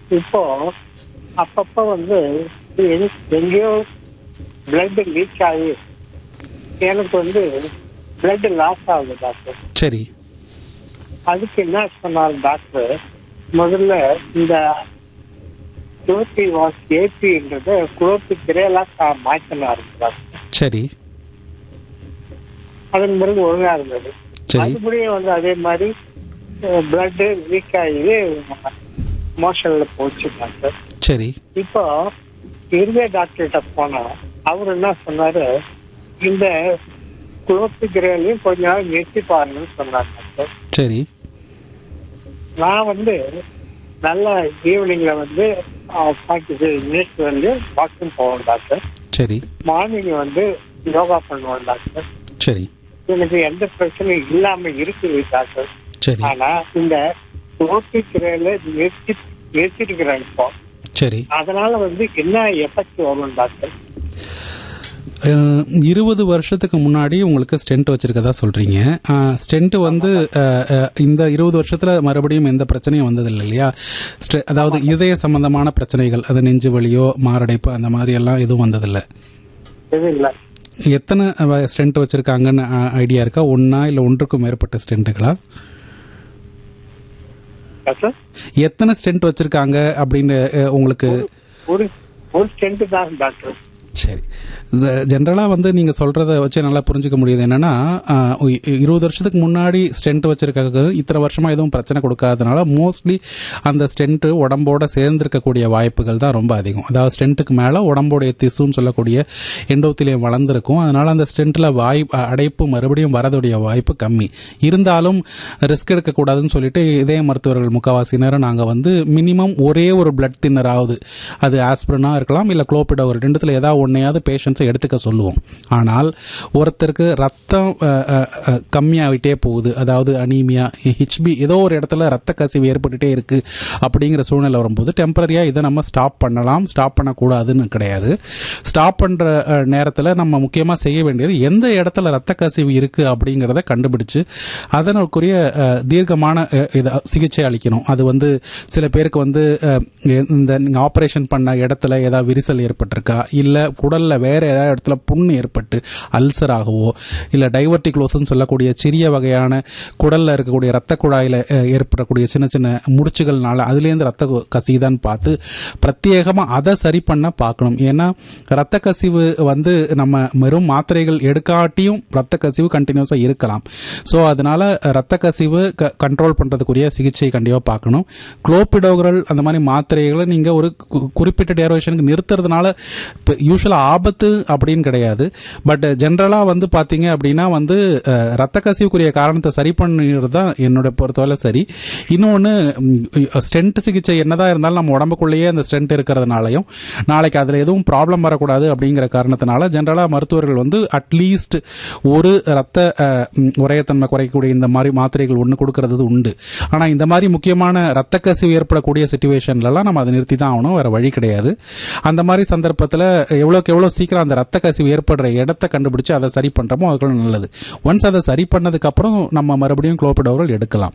இப்போ அப்பப்ப வந்து எங்க- எங்கேயோ பிளட் லீக் ஆகி எனக்கு வந்து பிளட் லாஸ் ஆகுது டாக்டர் சரி அதுக்கு என்ன சொன்னார் டாக்டர் முதல்ல இந்த குளோத்தி வாஸ் ஏபின்றத குளோத்தி திரையலா மாற்றினார் டாக்டர் சரி அதன் பிறகு ஒழுங்கா இருந்தது சரி மறுபடியும் வந்து அதே மாதிரி பிளட் லீக் ஆகி மோஷன்ல போச்சு டாக்டர் சரி இப்போ இருதய டாக்டர்கிட்ட போனா அவர் என்ன சொன்னாரு இந்த குளோத்து கிரேலையும் கொஞ்ச நாள் நிறுத்தி பாருங்கன்னு சொன்னார் டாக்டர் சரி நான் வந்து நல்ல ஈவினிங்ல வந்து ஃபார்ட்டி ஃபைவ் மினிட்ஸ் வந்து வாக்கிங் போவேன் டாக்டர் சரி மார்னிங் வந்து யோகா பண்ணுவேன் டாக்டர் சரி எனக்கு எந்த பிரச்சனையும் இல்லாம இருக்குது டாக்டர் சரி ஆனா இந்த குளோத்து கிரேல நிறுத்தி நிறுத்திருக்கிறேன் இப்போ சரி அதனால வந்து என்ன எஃபெக்ட் வரும் டாக்டர் அஹ், இருபது வருஷத்துக்கு முன்னாடி உங்களுக்கு ஸ்டென்ட் வச்சிருக்கதா சொல்றீங்க ஸ்டென்ட் வந்து அஹ், அஹ், இந்த இருபது வருஷத்துல மறுபடியும் எந்த பிரச்சனையும் வந்ததில்லை இல்லையா ஸ்டெ- அதாவது இதய சம்பந்தமான பிரச்சனைகள் அது நெஞ்சு வலியோ மாரடைப்பு அந்த மாதிரி எல்லாம் எதுவும் வந்ததில்லை இது இல்ல எத்தனை ஸ்டென்ட் வச்சிருக்காங்கன்னு ஐடியா இருக்கா ஒன்னா இல்ல ஒன்றுக்கும் மேற்பட்ட ஸ்டென்ட்டுகளா டாக்டர் எத்தனை ஸ்டென்ட் வச்சிருக்காங்க அப்படின்னு அஹ், உங்களுக்கு ஒரு ஒரு ஸ்டென்ட் தான் டாக்டர் சரி ஜென்ரலாக வந்து நீங்கள் சொல்கிறத வச்சு நல்லா புரிஞ்சுக்க முடியுது என்னன்னா ஆஹ், இ- இருபது வருஷத்துக்கு முன்னாடி ஸ்டென்ட் வச்சிருக்காங்க இத்தனை வருஷமாக எதுவும் பிரச்சனை கொடுக்காதனால மோஸ்ட்லி அந்த ஸ்டென்ட் உடம்போட சேர்ந்திருக்கக்கூடிய வாய்ப்புகள் தான் ரொம்ப அதிகம் அதாவது ஸ்டென்ட்டுக்கு மேலே உடம்போடைய திசுன்னு சொல்லக்கூடிய எண்டோத்திலியம் வளர்ந்துருக்கும் அதனால அந்த ஸ்டென்ட்டில் வாய் அ- அடைப்பு மறுபடியும் வரதுடைய வாய்ப்பு கம்மி இருந்தாலும் ரிஸ்க் எடுக்கக்கூடாதுன்னு சொல்லிட்டு இதய மருத்துவர்கள் முக்கவாசினர் நாங்கள் வந்து மினிமம் ஒரே ஒரு பிளட் தின்னர் ஆகுது அது ஆஸ்பிரினா இருக்கலாம் இல்லை குளோபிடோர் ரெண்டுத்தில் ஏதாவது ஒன்றையாவது பேஷண்ட்ஸை எடுத்துக்க சொல்லுவோம் ஆனால் ஒருத்தருக்கு ரத்தம் அஹ், அஹ், அஹ், கம்மியாகிட்டே போகுது அதாவது அனீமியா ஹெச்பி ஏதோ ஒரு இடத்துல ரத்த கசிவு ஏற்பட்டுட்டே இருக்கு அப்படிங்கிற சூழ்நிலை வரும்போது டெம்பரரியாக இதை நம்ம ஸ்டாப் பண்ணலாம் ஸ்டாப் பண்ணக்கூடாதுன்னு கிடையாது ஸ்டாப் பண்ணுற நேரத்தில் நம்ம முக்கியமாக செய்ய வேண்டியது எந்த இடத்துல ரத்த கசிவு இருக்கு அப்படிங்கிறத கண்டுபிடிச்சு அதனுக்குரிய அஹ், தீர்க்கமான அஹ், இத சிகிச்சை அளிக்கணும் அது வந்து சில பேருக்கு வந்து அஹ், இந்த நீங்கள் ஆப்ரேஷன் பண்ண இடத்துல ஏதாவது விரிசல் ஏற்பட்டிருக்கா இல்லை குடல்ல வேற ஏதாவது இடத்துல புண்ணு ஏற்பட்டு அல்சர் ஆகவோ இல்லை டைவர்டிக்ளோஸ்ன்னு சொல்லக்கூடிய சிறிய வகையான குடல்ல இருக்கக்கூடிய ரத்த குழாயில் ஏற்படக்கூடிய சின்ன சின்ன முடிச்சுகள்னால அதுலேருந்து ரத்த கசிதான்னு பார்த்து பிரத்யேகமாக அதை சரி பண்ண பார்க்கணும் ஏன்னா ரத்த கசிவு வந்து நம்ம வெறும் மாத்திரைகள் எடுக்காட்டியும் ரத்த கசிவு கண்டினியூஸாக இருக்கலாம் ஸோ அதனால ரத்த கசிவு கண்ட்ரோல் பண்ணுறதுக்குரிய சிகிச்சை கண்டிப்பாக பார்க்கணும் குளோபிடோகரல் அந்த மாதிரி மாத்திரைகளை நீங்கள் ஒரு கு- குறிப்பிட்ட டேரேஷனுக்கு நிறுத்துறதுனால இப்போ யூஸ்வலாக ஆபத்து அப்படின்னு கிடையாது பட் ஜென்ரலாக வந்து பார்த்தீங்க அப்படின்னா வந்து அஹ், ரத்த கசிவுக்குரிய காரணத்தை சரி பண்ணிடுறது தான் என்னோட பொறுத்தவரை சரி இன்னொன்று ஸ்டென்ட் சிகிச்சை என்னதான் இருந்தாலும் நம்ம உடம்புக்குள்ளேயே அந்த ஸ்டென்ட் இருக்கிறதுனாலையும் நாளைக்கு அதில் எதுவும் ப்ராப்ளம் வரக்கூடாது அப்படிங்கிற காரணத்தினால ஜென்ரலாக மருத்துவர்கள் வந்து அட்லீஸ்ட் ஒரு ரத்த அஹ், ம், உரையத்தன்மை குறைக்கக்கூடிய இந்த மாதிரி மாத்திரைகள் ஒன்று கொடுக்கறது உண்டு ஆனால் இந்த மாதிரி முக்கியமான ரத்த கசிவு ஏற்படக்கூடிய சுச்சுவேஷன்லலாம் நம்ம அதை நிறுத்தி தான் ஆகணும் வேற வழி கிடையாது அந்த மாதிரி சந்தர்ப்பத்தில் எவ்வளோக்கு எவ்வளோ சீக்கிரம் அந்த ரத்த கசிவு ஏற்படுற இடத்த கண்டுபிடிச்சு அதை சரி பண்ணுறோமோ அதுக்குள்ள நல்லது ஒன்ஸ் அதை சரி பண்ணதுக்கப்புறம் நம்ம மறுபடியும் குளோபிடோரல் எடுக்கலாம்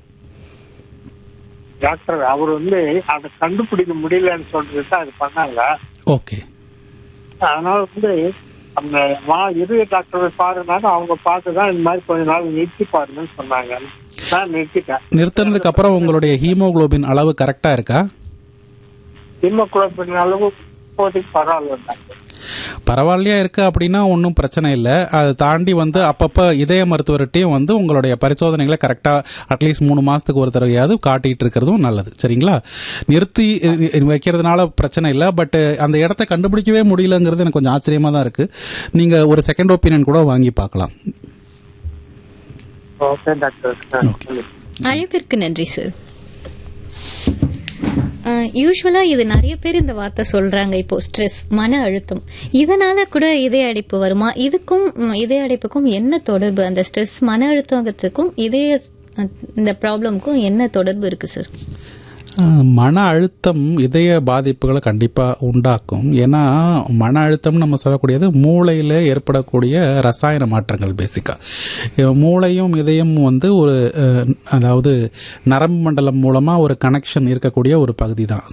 டாக்டர் அவர் வந்து அதை கண்டுபிடிக்க முடியலன்னு சொல்லிட்டு தான் அது பண்ணாங்க ஓகே அதனால வந்து அந்த வா இருதய டாக்டரை பாருனாலும் அவங்க பார்த்து தான் இந்த மாதிரி கொஞ்ச நாள் நிறுத்தி பாருங்கன்னு சொன்னாங்க நான் நிறுத்திட்டேன் நிறுத்தினதுக்கு அப்புறம் உங்களுடைய ஹீமோகுளோபின் அளவு கரெக்டாக இருக்கா சிம்ம குழப்பின அளவு இப்போதைக்கு பரவாயில்ல டாக்டர் பரவாயில்லையா இருக்கு அப்படின்னா ஒன்றும் பிரச்சனை இல்லை அதை தாண்டி வந்து அப்பப்போ இதய மருத்துவர்கிட்டையும் வந்து உங்களுடைய பரிசோதனைகளை கரெக்டாக அட்லீஸ்ட் மூணு மாதத்துக்கு ஒரு தடவையாவது காட்டிட்டு இருக்கிறதும் நல்லது சரிங்களா நிறுத்தி அஹ், வைக்கிறதுனால பிரச்சனை இல்லை பட் அந்த இடத்த கண்டுபிடிக்கவே முடியலங்கிறது எனக்கு கொஞ்சம் ஆச்சரியமாக தான் இருக்குது நீங்கள் ஒரு செகண்ட் ஒப்பீனியன் கூட வாங்கி பார்க்கலாம் ஓகே டாக்டர் Okay. அழைப்பிற்கு நன்றி சார் யூஸ்வலாக இது நிறைய பேர் இந்த வார்த்தை சொல்றாங்க இப்போ ஸ்ட்ரெஸ் மன அழுத்தம் இதனால கூட இதய அடைப்பு வருமா இதுக்கும் ம், இதய அடைப்புக்கும் என்ன தொடர்பு அந்த ஸ்ட்ரெஸ் மன அழுத்தத்துக்கும் இதய அஹ், இந்த ப்ராப்ளம்க்கும் என்ன தொடர்பு இருக்கு சார் அஹ், மன அழுத்தம் இதய பாதிப்புகளை கண்டிப்பாக உண்டாக்கும் ஏன்னா மன அழுத்தம் நம்ம சொல்லக்கூடியது மூளையில் ஏற்படக்கூடிய ரசாயன மாற்றங்கள் பேசிக்காக மூளையும் இதயம் வந்து ஒரு அஹ், அதாவது நரம்பு மண்டலம் மூலமாக ஒரு கனெக்ஷன் இருக்கக்கூடிய ஒரு பகுதி தான்